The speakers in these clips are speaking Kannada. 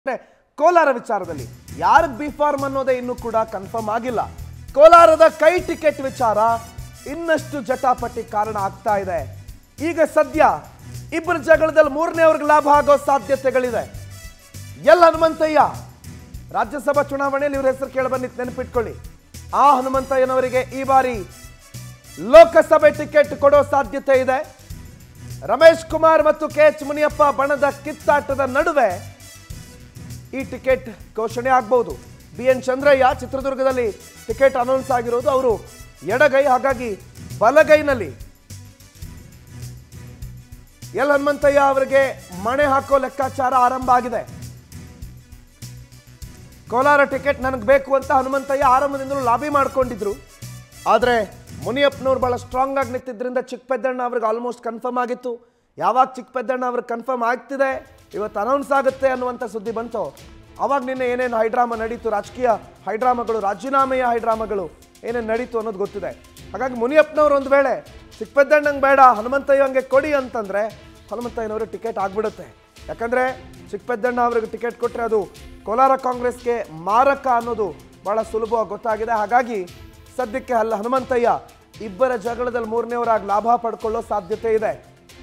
ಅಂದ್ರೆ ಕೋಲಾರ ವಿಚಾರದಲ್ಲಿ ಯಾರಿಗೆ ಬಿ ಫಾರ್ಮ್ ಅನ್ನೋದೇ ಇನ್ನೂ ಕೂಡ ಕನ್ಫರ್ಮ್ ಆಗಿಲ್ಲ ಕೋಲಾರದ ಕೈ ಟಿಕೆಟ್ ವಿಚಾರ ಇನ್ನಷ್ಟು ಜಟಾಪಟಿ ಕಾರಣ ಆಗ್ತಾ ಇದೆ ಈಗ ಸದ್ಯ ಇಬ್ಬರ ಜಗಳದಲ್ಲಿ ಮೂರನೇವ್ರಿಗೆ ಲಾಭ ಆಗೋ ಸಾಧ್ಯತೆಗಳಿದೆ ಎಲ್ ಹನುಮಂತಯ್ಯ ರಾಜ್ಯಸಭಾ ಚುನಾವಣೆಯಲ್ಲಿ ಇವ್ರ ಹೆಸರು ಕೇಳಬಂದಿತ್ತು ನೆನಪಿಟ್ಕೊಳ್ಳಿ ಆ ಹನುಮಂತಯ್ಯನವರಿಗೆ ಈ ಬಾರಿ ಲೋಕಸಭೆ ಟಿಕೆಟ್ ಕೊಡೋ ಸಾಧ್ಯತೆ ಇದೆ ರಮೇಶ್ ಕುಮಾರ್ ಮತ್ತು ಕೆ ಎಚ್ ಮುನಿಯಪ್ಪ ಬಣದ ಕಿತ್ತಾಟದ ನಡುವೆ ಈ ಟಿಕೆಟ್ ಘೋಷಣೆ ಆಗ್ಬಹುದು ಬಿ ಎನ್ ಚಂದ್ರಯ್ಯ ಚಿತ್ರದುರ್ಗದಲ್ಲಿ ಟಿಕೆಟ್ ಅನೌನ್ಸ್ ಆಗಿರೋದು ಅವರು ಎಡಗೈ ಹಾಗಾಗಿ ಬಲಗೈನಲ್ಲಿ ಎಲ್ ಹನುಮಂತಯ್ಯ ಅವರಿಗೆ ಮಣೆ ಹಾಕೋ ಲೆಕ್ಕಾಚಾರ ಆರಂಭ ಆಗಿದೆ ಕೋಲಾರ ಟಿಕೆಟ್ ನನಗೆ ಬೇಕು ಅಂತ ಹನುಮಂತಯ್ಯ ಆರಂಭದಿಂದಲೂ ಲಾಬಿ ಮಾಡ್ಕೊಂಡಿದ್ರು ಆದರೆ ಮುನಿಯಪ್ಪನವ್ರು ಭಾಳ ಸ್ಟ್ರಾಂಗ್ ಆಗಿ ನಿಂತಿದ್ರಿಂದ ಚಿಕ್ಕಪೆದ್ದಣ್ಣ ಅವ್ರಿಗೆ ಆಲ್ಮೋಸ್ಟ್ ಕನ್ಫರ್ಮ್ ಆಗಿತ್ತು ಯಾವಾಗ ಚಿಕ್ಕಪೆದ್ದಣ್ಣ ಅವ್ರಿಗೆ ಕನ್ಫರ್ಮ್ ಆಗ್ತಿದೆ ಇವತ್ತು ಅನೌನ್ಸ್ ಆಗುತ್ತೆ ಅನ್ನುವಂಥ ಸುದ್ದಿ ಬಂತು ಅವಾಗ ನಿನ್ನೆ ಏನೇನು ಹೈಡ್ರಾಮಾ ನಡೀತು ರಾಜಕೀಯ ಹೈಡ್ರಾಮಾಗಳು ರಾಜೀನಾಮೆಯ ಹೈಡ್ರಾಮಾಗಳು ಏನೇನು ನಡೀತು ಅನ್ನೋದು ಗೊತ್ತಿದೆ ಹಾಗಾಗಿ ಮುನಿಯಪ್ಪನವ್ರು ಒಂದು ವೇಳೆ ಚಿಕ್ಕಪೆದ್ದಣ್ಣಂಗೆ ಬೇಡ ಹನುಮಂತಯ್ಯಂಗೆ ಕೊಡಿ ಅಂತಂದರೆ ಹನುಮಂತಯ್ಯನವರು ಟಿಕೆಟ್ ಆಗ್ಬಿಡುತ್ತೆ ಯಾಕಂದರೆ ಚಿಕ್ಕಪೆದ್ದಣ್ಣ ಅವ್ರಿಗೆ ಟಿಕೆಟ್ ಕೊಟ್ಟರೆ ಅದು ಕೋಲಾರ ಕಾಂಗ್ರೆಸ್ಗೆ ಮಾರಕ ಅನ್ನೋದು ಭಾಳ ಸುಲಭವಾಗಿ ಗೊತ್ತಾಗಿದೆ ಹಾಗಾಗಿ ಸದ್ಯಕ್ಕೆ ಅಲ್ಲ ಹನುಮಂತಯ್ಯ ಇಬ್ಬರ ಜಗಳದಲ್ಲಿ ಮೂರನೇವರಾಗಿ ಲಾಭ ಪಡ್ಕೊಳ್ಳೋ ಸಾಧ್ಯತೆ ಇದೆ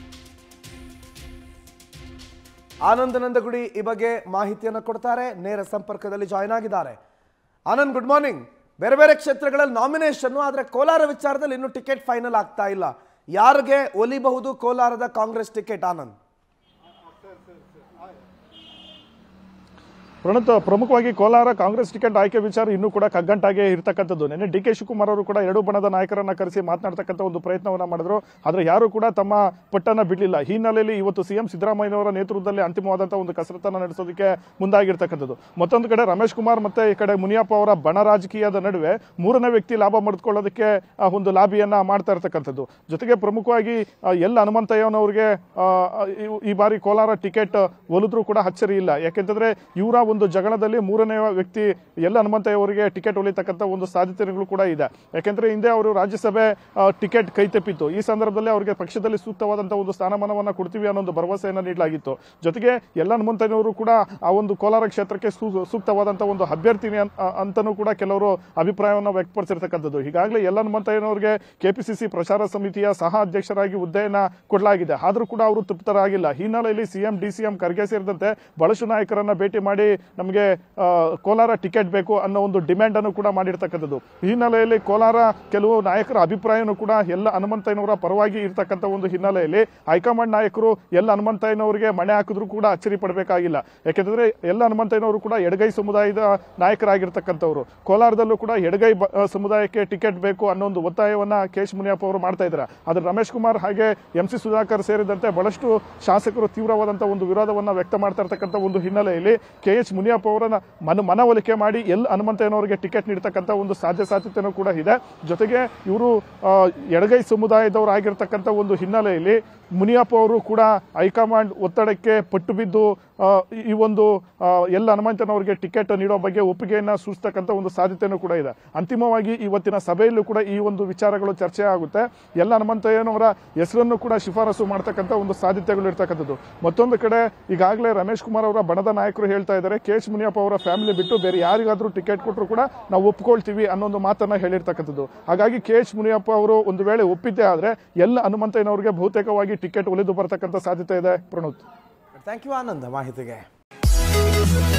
ಆನಂದ್ ನಂದಗುಡಿ ಈ ಬಗ್ಗೆ ಮಾಹಿತಿಯನ್ನು ಕೊಡ್ತಾರೆ ನೇರ ಸಂಪರ್ಕದಲ್ಲಿ ಜಾಯ್ನ್ ಆಗಿದ್ದಾರೆ ಆನಂದ್ ಗುಡ್ ಮಾರ್ನಿಂಗ್ ಬೇರೆ ಬೇರೆ ಕ್ಷೇತ್ರಗಳಲ್ಲಿ ನಾಮಿನೇಷನ್ ಆದರೆ ಕೋಲಾರ ವಿಚಾರದಲ್ಲಿ ಇನ್ನೂ ಟಿಕೆಟ್ ಫೈನಲ್ ಆಗ್ತಾ ಇಲ್ಲ ಯಾರಿಗೆ ಒಲಿಬಹುದು ಕೋಲಾರದ ಕಾಂಗ್ರೆಸ್ ಟಿಕೆಟ್ ಆನಂದ್ ಪ್ರಣತ್ ಪ್ರಮುಖವಾಗಿ ಕೋಲಾರ ಕಾಂಗ್ರೆಸ್ ಟಿಕೆಟ್ ಆಯ್ಕೆ ವಿಚಾರ ಇನ್ನೂ ಕೂಡ ಕಗ್ಗಂಟಾಗೆ ಇರ್ತಕ್ಕಂಥದ್ದು ನಿನ್ನೆ ಡಿ ಕೆ ಶಿವಕುಮಾರ್ ಅವರು ಕೂಡ ಎರಡು ಬಣದ ನಾಯಕರನ್ನ ಕರೆಸಿ ಮಾತನಾಡ್ತಕ್ಕಂಥ ಒಂದು ಪ್ರಯತ್ನವನ್ನ ಮಾಡಿದ್ರು ಆದ್ರೆ ಯಾರು ಕೂಡ ತಮ್ಮ ಪಟ್ಟನ್ನ ಬಿಡಲಿಲ್ಲ ಈ ಹಿನ್ನೆಲೆಯಲ್ಲಿ ಇವತ್ತು ಸಿಎಂ ಸಿದ್ದರಾಮಯ್ಯನವರ ನೇತೃತ್ವದಲ್ಲಿ ಅಂತಿಮವಾದಂತಹ ಒಂದು ಕಸರತ್ತನ್ನ ನಡೆಸೋದಕ್ಕೆ ಮುಂದಾಗಿರ್ತಕ್ಕಂಥದ್ದು ಮತ್ತೊಂದು ಕಡೆ ರಮೇಶ್ ಕುಮಾರ್ ಮತ್ತೆ ಈ ಕಡೆ ಮುನಿಯಪ್ಪ ಅವರ ಬಣ ರಾಜಕೀಯದ ನಡುವೆ ಮೂರನೇ ವ್ಯಕ್ತಿ ಲಾಭ ಮಾಡಿಕೊಳ್ಳೋದಕ್ಕೆ ಆ, ಒಂದು ಲಾಬಿಯನ್ನ ಮಾಡ್ತಾ ಇರ್ತಕ್ಕಂಥದ್ದು ಜೊತೆಗೆ ಪ್ರಮುಖವಾಗಿ ಆ, ಎಲ್ ಹನುಮಂತಯ್ಯನವರಿಗೆ ಆ, ಈ- ಈ ಬಾರಿ ಕೋಲಾರ ಟಿಕೆಟ್ ಒಲಿದ್ರೂ ಕೂಡ ಅಚ್ಚರಿ ಇಲ್ಲ ಯಾಕೆಂತಂದ್ರೆ ಇವರ ಒಂದು ಜಗಳದಲ್ಲಿ ಮೂರನೇ ವ್ಯಕ್ತಿ ಎಲ್ ಹನುಮಂತಯ್ಯ ಅವರಿಗೆ ಟಿಕೆಟ್ ಒಲಿತಕ್ಕಂಥ ಒಂದು ಸಾಧ್ಯತೆಗಳು ಕೂಡ ಇದೆ ಯಾಕೆಂದ್ರೆ ಹಿಂದೆ ಅವರು ರಾಜ್ಯಸಭೆ ಆ, ಟಿಕೆಟ್ ಕೈ ತಪ್ಪಿತ್ತು ಈ ಸಂದರ್ಭದಲ್ಲಿ ಅವರಿಗೆ ಪಕ್ಷದಲ್ಲಿ ಸೂಕ್ತವಾದಂತಹ ಒಂದು ಸ್ಥಾನಮಾನವನ್ನ ಕೊಡ್ತೀವಿ ಅನ್ನೋ ಒಂದು ಭರವಸೆಯನ್ನ ನೀಡಲಾಗಿತ್ತು ಜೊತೆಗೆ ಎಲ್ ಹನುಮಂತಯ್ಯನವರು ಕೂಡ ಆ ಒಂದು ಕೋಲಾರ ಕ್ಷೇತ್ರಕ್ಕೆ ಸೂ- ಸೂಕ್ತವಾದಂತಹ ಒಂದು ಅಭ್ಯರ್ಥಿನಿ ಅನ್- ಆ- ಅಂತಾನೂ ಕೂಡ ಕೆಲವರು ಅಭಿಪ್ರಾಯವನ್ನು ವ್ಯಕ್ತಪಡಿಸಿರ್ತಕ್ಕಂಥದ್ದು ಹೀಗಾಗಲೇ ಎಲ್ ಹನುಮಂತಯ್ಯನವರಿಗೆ ಕೆಪಿಸಿಸಿ ಪ್ರಚಾರ ಸಮಿತಿಯ ಸಹ ಅಧ್ಯಕ್ಷರಾಗಿ ಹುದ್ದೆಯನ್ನ ಕೊಡಲಾಗಿದೆ ಆದರೂ ಕೂಡ ಅವರು ತೃಪ್ತರಾಗಿಲ್ಲ ಹಿನ್ನೆಲೆಯಲ್ಲಿ ಸಿಎಂ ಡಿಸಿಎಂ ಖರ್ಗೆ ಸೇರಿದಂತೆ ಬಹಳಷ್ಟು ನಾಯಕರನ್ನ ಭೇಟಿ ಮಾಡಿ ನಮಗೆ ಆ, ಕೋಲಾರ ಟಿಕೆಟ್ ಬೇಕು ಅನ್ನೋ ಒಂದು ಡಿಮ್ಯಾಂಡ್ ಅನ್ನು ಕೂಡ ಮಾಡಿರ್ತಕ್ಕಂಥದ್ದು ಈ ಹಿನ್ನೆಲೆಯಲ್ಲಿ ಕೋಲಾರ ಕೆಲವು ನಾಯಕರ ಅಭಿಪ್ರಾಯನೂ ಕೂಡ ಎಲ್ಲ ಹನುಮಂತಯ್ಯನವರ ಪರವಾಗಿ ಇರ್ತಕ್ಕಂಥ ಒಂದು ಹಿನ್ನೆಲೆಯಲ್ಲಿ ಹೈಕಮಾಂಡ್ ನಾಯಕರು ಎಲ್ಲ ಹನುಮಂತಯ್ಯನವರಿಗೆ ಮಣೆ ಹಾಕಿದ್ರು ಕೂಡ ಅಚ್ಚರಿ ಪಡಬೇಕಾಗಿಲ್ಲ ಯಾಕೆಂದ್ರೆ ಎಲ್ಲ ಹನುಮಂತಯ್ಯನವರು ಕೂಡ ಎಡಗೈ ಸಮುದಾಯದ ನಾಯಕರಾಗಿರ್ತಕ್ಕಂಥವ್ರು ಕೋಲಾರದಲ್ಲೂ ಕೂಡ ಎಡಗೈ ಬ- ಆ, ಸಮುದಾಯಕ್ಕೆ ಟಿಕೆಟ್ ಬೇಕು ಅನ್ನೋ ಒಂದು ಒತ್ತಾಯವನ್ನ ಕೆ ಎಚ್ ಮುನಿಯಪ್ಪ ಅವರು ಮಾಡ್ತಾ ಇದ್ದಾರೆ ಆದ್ರೆ ರಮೇಶ್ ಕುಮಾರ್ ಹಾಗೆ ಎಂ ಸಿ ಸುಧಾಕರ್ ಸೇರಿದಂತೆ ಬಹಳಷ್ಟು ಶಾಸಕರು ತೀವ್ರವಾದಂತಹ ಒಂದು ವಿರೋಧವನ್ನ ವ್ಯಕ್ತ ಮಾಡ್ತಾ ಇರ್ತಕ್ಕಂಥ ಒಂದು ಹಿನ್ನೆಲೆಯಲ್ಲಿ ಕೆ ಎಚ್ ಮುನಿಯಪ್ಪ ಅವರನ್ನ ಮನ ಮನವೊಲಿಕೆ ಮಾಡಿ ಎಲ್ ಹನುಮಂತಯ್ಯನವರಿಗೆ ಟಿಕೆಟ್ ನೀಡತಕ್ಕಂಥ ಒಂದು ಸಾಧ್ಯ ಸಾಧ್ಯತೆನೂ ಕೂಡ ಇದೆ ಜೊತೆಗೆ ಇವರು ಆ, ಎಡಗೈ ಸಮುದಾಯದವರು ಆಗಿರ್ತಕ್ಕಂಥ ಒಂದು ಹಿನ್ನೆಲೆಯಲ್ಲಿ ಮುನಿಯಪ್ಪ ಅವರು ಕೂಡ ಹೈಕಮಾಂಡ್ ಒತ್ತಡಕ್ಕೆ ಪಟ್ಟು ಬಿದ್ದು ಆ, ಈ- ಈ ಒಂದು ಆ, ಎಲ್ ಹನುಮಂತನವರಿಗೆ ಟಿಕೆಟ್ ನೀಡೋ ಬಗ್ಗೆ ಒಪ್ಪಿಗೆಯನ್ನ ಸೂಚಿಸ್ತಕ್ಕಂಥ ಒಂದು ಸಾಧ್ಯತೆಯೂ ಕೂಡ ಇದೆ ಅಂತಿಮವಾಗಿ ಇವತ್ತಿನ ಸಭೆಯಲ್ಲೂ ಕೂಡ ಈ ಒಂದು ವಿಚಾರಗಳು ಚರ್ಚೆ ಆಗುತ್ತೆ ಎಲ್ ಹನುಮಂತಯ್ಯನವರ ಹೆಸರನ್ನು ಕೂಡ ಶಿಫಾರಸು ಮಾಡ್ತಕ್ಕಂಥ ಒಂದು ಸಾಧ್ಯತೆಗಳು ಇರ್ತಕ್ಕಂಥದ್ದು ಮತ್ತೊಂದು ಕಡೆ ಈಗಾಗಲೇ ರಮೇಶ್ ಕುಮಾರ್ ಅವರ ಬಣದ ನಾಯಕರು ಹೇಳ್ತಾ ಇದ್ದಾರೆ ಕೆ ಎಚ್ ಮುನಿಯಪ್ಪ ಅವರ ಫ್ಯಾಮಿಲಿ ಬಿಟ್ಟು ಬೇರೆ ಯಾರಿಗಾದ್ರೂ ಟಿಕೆಟ್ ಕೊಟ್ಟರು ಕೂಡ ನಾವು ಒಪ್ಕೊಳ್ತೀವಿ ಅನ್ನೊಂದು ಮಾತನ್ನ ಹೇಳಿರ್ತಕ್ಕಂಥದ್ದು ಹಾಗಾಗಿ ಕೆ ಎಚ್ ಮುನಿಯಪ್ಪ ಅವರು ಒಂದು ವೇಳೆ ಒಪ್ಪಿದ್ದೇ ಆದ್ರೆ ಎಲ್ ಹನುಮಂತಯ್ಯನವರಿಗೆ ಬಹುತೇಕವಾಗಿ ಟಿಕೆಟ್ ಒಲಿದು ಬರತಕ್ಕಂಥ ಸಾಧ್ಯತೆ ಇದೆ ಪ್ರಣೋತ್ ಥ್ಯಾಂಕ್ ಯು ಆನಂದ್ ಮಾಹಿತಿಗೆ